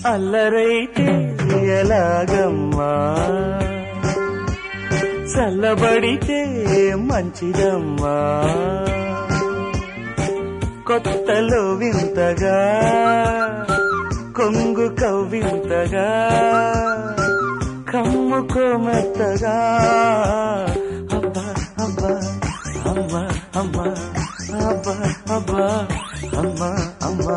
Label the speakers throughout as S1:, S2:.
S1: అల్లరైతే ఎలాగమ్మా చల్లబడితే మంచిదమ్మా కొత్తలో వింతగా కొంగు కవ్వింతగా కమ్ముకో మెత్తగా అబ్బా అబ్బా అమ్మా అమ్మా అబ్బా అబ్బా అమ్మా అమ్మా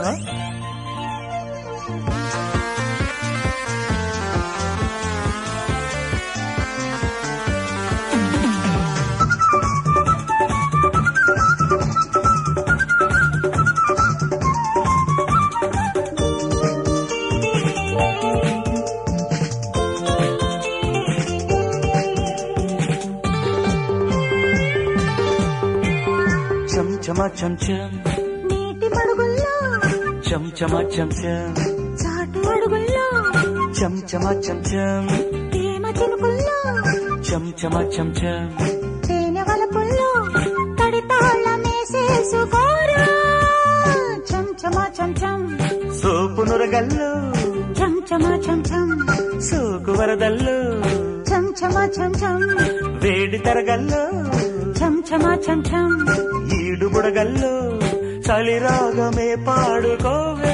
S1: చం చమా చం చం
S2: నీటి మడుగుల్లో
S1: చం చమా చం చం
S2: చాటు అడుగుల్లో
S1: చం చమా చం చం
S2: తేమ చినుకుల్లో
S1: చం చమా చం చం
S2: తేనె వలపుల్లో తడి తాళమేసేసుకోరా చం చమా చం చం
S1: సోపు నురగల్లు
S2: చం చమా చం చం
S1: సోకు వరదల్లు
S2: చం చమా చం చం
S1: వేడి తరగల్లు
S2: చం చమా చం చం
S1: ఈడు బుడగల్లు చలి రాగమే పాడుకోవే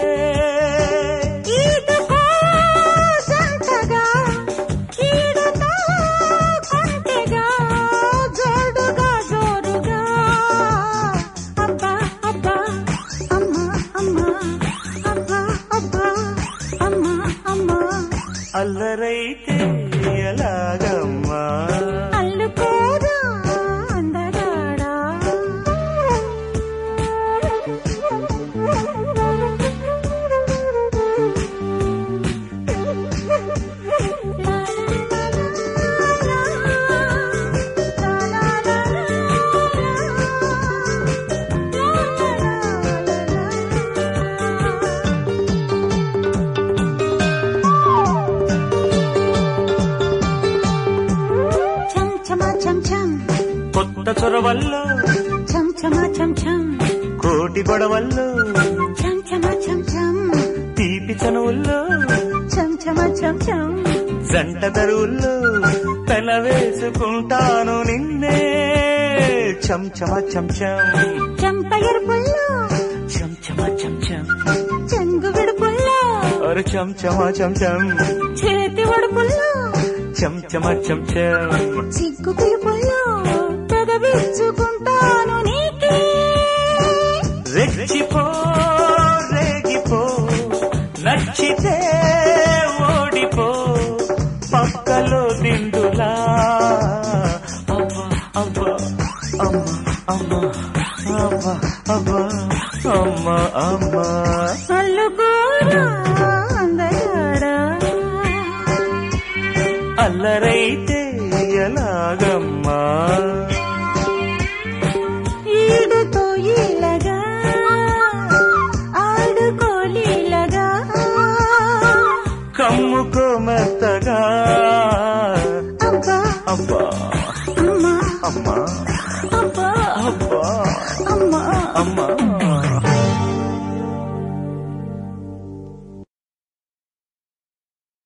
S2: ఈదుకో జంటగా ఈడుతో కొంటెగా జోడుగా జోరుగా అబ్బా అబ్బా అమ్మా అమ్మా అబ్బా అబ్బా అమ్మా అమ్మా
S1: అల్లరైతే ఎలాగమ్మా
S2: అల్లుకోదా అందగాడా చం చమా చం చం
S1: కొత్త చొరవల్లో
S2: చం చమా చం చం
S1: కోటి గొడవల్లో
S2: చం చమా చం చం
S1: తీపి చనువుల్లో
S2: చం చమా చం చం
S1: జంట తరువుల్లో తల వేసుకుంటాను నిన్నే చం చమ చం చం
S2: చంప ఎరుపుల్లో
S1: చం చమ చం చం
S2: చెంగు విడుపుల్లో
S1: అరు చం చమ చం చం
S2: చేతి ఒడుపుల్లో
S1: చం చమ చం చం
S2: సిగ్గు పిలుపుల్లో పెదవిచ్చుకుంటాను నీకే
S1: రెచ్చిపో రేగిపో నచ్చితే ఓడిపో పక్కలో దిండులా అవ్వ అవ్వ అమ్మ అమ్మ అవ్వ అవ్వ అమ్మ అమ్మ
S2: అల్లుకోరా అందగాడా
S1: అల్లరైతే ఎలాగమ్మా
S2: ఈడుతో ఇలాగా ఆడుకోలీలగా
S1: కమ్ముకో మెత్తగా
S2: అబ్బా
S1: అబ్బా
S2: అమ్మా
S1: అమ్మా
S2: అబ్బా
S1: అబ్బా
S2: అమ్మా
S1: అమ్మా